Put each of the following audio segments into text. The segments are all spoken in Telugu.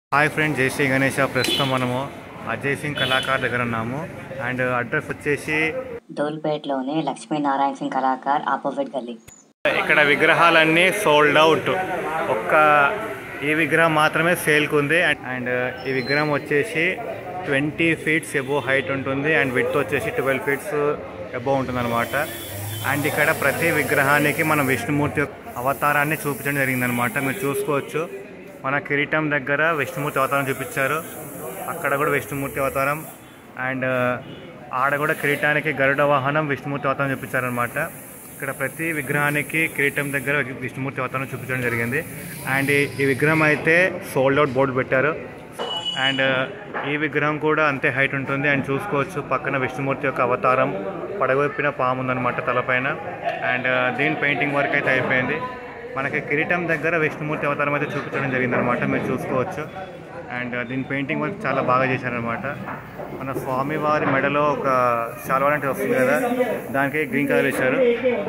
హాయ్ ఫ్రెండ్ జై శ్రీ గణేష ప్రస్తుతం మనము అజయ్ సింగ్ కళాకార్ దగ్గర ఉన్నాము అండ్ అడ్రస్ వచ్చేసి ధూల్పేట్లోని లక్ష్మీనారాయణ సింగ్ కళాకార్ ఆపోజిట్ గల్లీ ఇక్కడ విగ్రహాలన్నీ సోల్డ్ అవుట్ ఒక్క ఈ విగ్రహం మాత్రమే సేల్కి ఉంది అండ్ ఈ విగ్రహం వచ్చేసి ట్వంటీ ఫీట్స్ ఎబో హైట్ ఉంటుంది అండ్ విత్ వచ్చేసి ట్వెల్వ్ ఫీట్స్ ఎబో ఉంటుంది అనమాట అండ్ ఇక్కడ ప్రతి విగ్రహానికి మనం విష్ణుమూర్తి యొక్క అవతారాన్ని చూపించడం జరిగిందనమాట మీరు చూసుకోవచ్చు మన కిరీటం దగ్గర విష్ణుమూర్తి అవతారం చూపించారు అక్కడ కూడా విష్ణుమూర్తి అవతారం అండ్ ఆడ కూడా కిరీటానికి గరుడ వాహనం విష్ణుమూర్తి అవతారం చూపించారనమాట ఇక్కడ ప్రతి విగ్రహానికి కిరీటం దగ్గర విష్ణుమూర్తి అవతారం చూపించడం జరిగింది అండ్ ఈ- ఈ విగ్రహం అయితే సోల్డ్ అవుట్ బోర్డు పెట్టారు అండ్ ఈ విగ్రహం కూడా అంతే హైట్ ఉంటుంది అండ్ చూసుకోవచ్చు పక్కన విష్ణుమూర్తి యొక్క అవతారం పడగొప్పిన పాము ఉందన్నమాట తలపైన అండ్ దీని పెయింటింగ్ వర్క్ అయితే అయిపోయింది మనకి కిరీటం దగ్గర విష్ణుమూర్తి అవతారం అయితే చూపించడం జరిగిందనమాట మీరు చూసుకోవచ్చు అండ్ దీని పెయింటింగ్ వర్క్ చాలా బాగా చేశారనమాట మన స్వామివారి మెడలో ఒక శాల్వా లాంటిది వస్తుంది కదా దానికి గ్రీన్ కలర్ ఇచ్చారు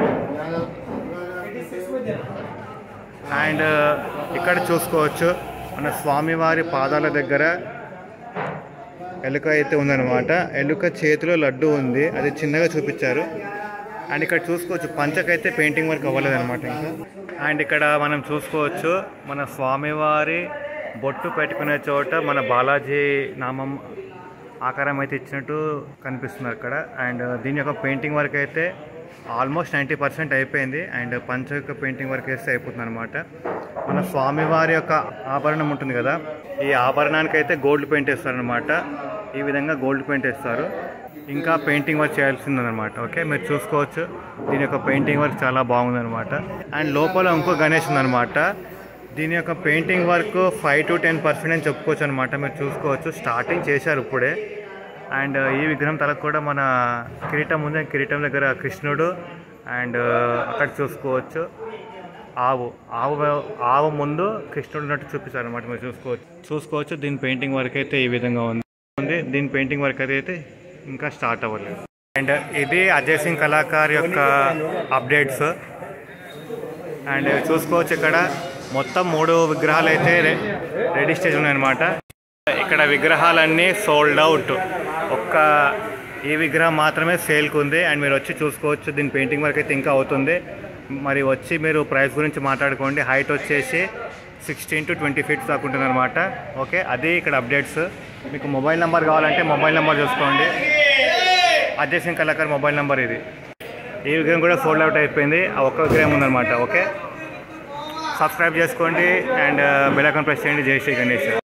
అండ్ ఇక్కడ చూసుకోవచ్చు మన స్వామివారి పాదాల దగ్గర ఎలుక అయితే ఉందన్నమాట ఎలుక చేతిలో లడ్డు ఉంది అది చిన్నగా చూపించారు అండ్ ఇక్కడ చూసుకోవచ్చు పంచకైతే పెయింటింగ్ వర్క్ అవ్వలేదన్నమాట ఇంకా అండ్ ఇక్కడ మనం చూసుకోవచ్చు మన స్వామివారి బొట్టు పెట్టుకునే చోట మన బాలాజీ నామం ఆకారం అయితే ఇచ్చినట్టు కనిపిస్తున్నారు అక్కడ అండ్ దీని యొక్క పెయింటింగ్ వర్క్ అయితే ఆల్మోస్ట్ నైంటీ పర్సెంట్ అయిపోయింది అండ్ పంచ యొక్క పెయింటింగ్ వర్క్ వేస్తే అయిపోతుంది అనమాట మన స్వామివారి యొక్క ఆభరణం ఉంటుంది కదా ఈ ఆభరణానికి అయితే గోల్డ్ పెయింట్ వేస్తారనమాట ఈ విధంగా గోల్డ్ పెయింట్ వేస్తారు ఇంకా పెయింటింగ్ వర్క్ చేయాల్సిందనమాట ఓకే మీరు చూసుకోవచ్చు దీని యొక్క పెయింటింగ్ వర్క్ చాలా బాగుందనమాట అండ్ లోపల ఇంకో గణేష్ ఉందనమాట దీని యొక్క painting work five to ten percent అని చెప్పుకోవచ్చు అనమాట మీరు చూసుకోవచ్చు స్టార్టింగ్ చేశారు ఇప్పుడే అండ్ ఈ విగ్రహం తలకు కూడా మన కిరీటం ఉంది ఆ కిరీటం దగ్గర కృష్ణుడు అండ్ అక్కడ చూసుకోవచ్చు ఆవు ఆవు ఆవు ముందు కృష్ణుడు ఉన్నట్టు చూపిస్తారు అనమాట మీరు చూసుకోవచ్చు చూసుకోవచ్చు దీని పెయింటింగ్ వర్క్ అయితే ఈ విధంగా ఉంది ఉంది దీని పెయింటింగ్ వర్క్ అయితే ఇంకా స్టార్ట్ అవ్వలేదు అండ్ ఇది అజయ్ సింగ్ కళాకార్ యొక్క అప్డేట్స్ అండ్ చూసుకోవచ్చు ఇక్కడ మొత్తం మూడు విగ్రహాలు అయితే రె- రెడీ స్టేజ్ ఉన్నాయన్నమాట ఇక్కడ విగ్రహాలన్నీ సోల్డ్ అవుట్ ఒక్క ఈ విగ్రహం మాత్రమే సేల్కి ఉంది అండ్ మీరు వచ్చి చూసుకోవచ్చు దీని పెయింటింగ్ వర్క్ అయితే ఇంకా అవుతుంది మరి వచ్చి మీరు ప్రైస్ గురించి మాట్లాడుకోండి హైట్ వచ్చేసి సిక్స్టీన్ టు ట్వంటీ ఫీట్స్ దాకా ఉంటుంది అనమాట ఓకే అది ఇక్కడ అప్డేట్స్ మీకు మొబైల్ నెంబర్ కావాలంటే మొబైల్ నెంబర్ చూసుకోండి అజయ్ సింగ్ కళాకార్ మొబైల్ నెంబర్ ఇది ఈ విగ్రహం కూడా సోల్డ్ అవుట్ అయిపోయింది ఆ ఒక్క విగ్రహం ఉందన్నమాట ఓకే సబ్స్క్రైబ్ చేసుకోండి అండ్ బెల్ ఐకాన్ ప్రెస్ చేయండి జై శ్రీ గణేష్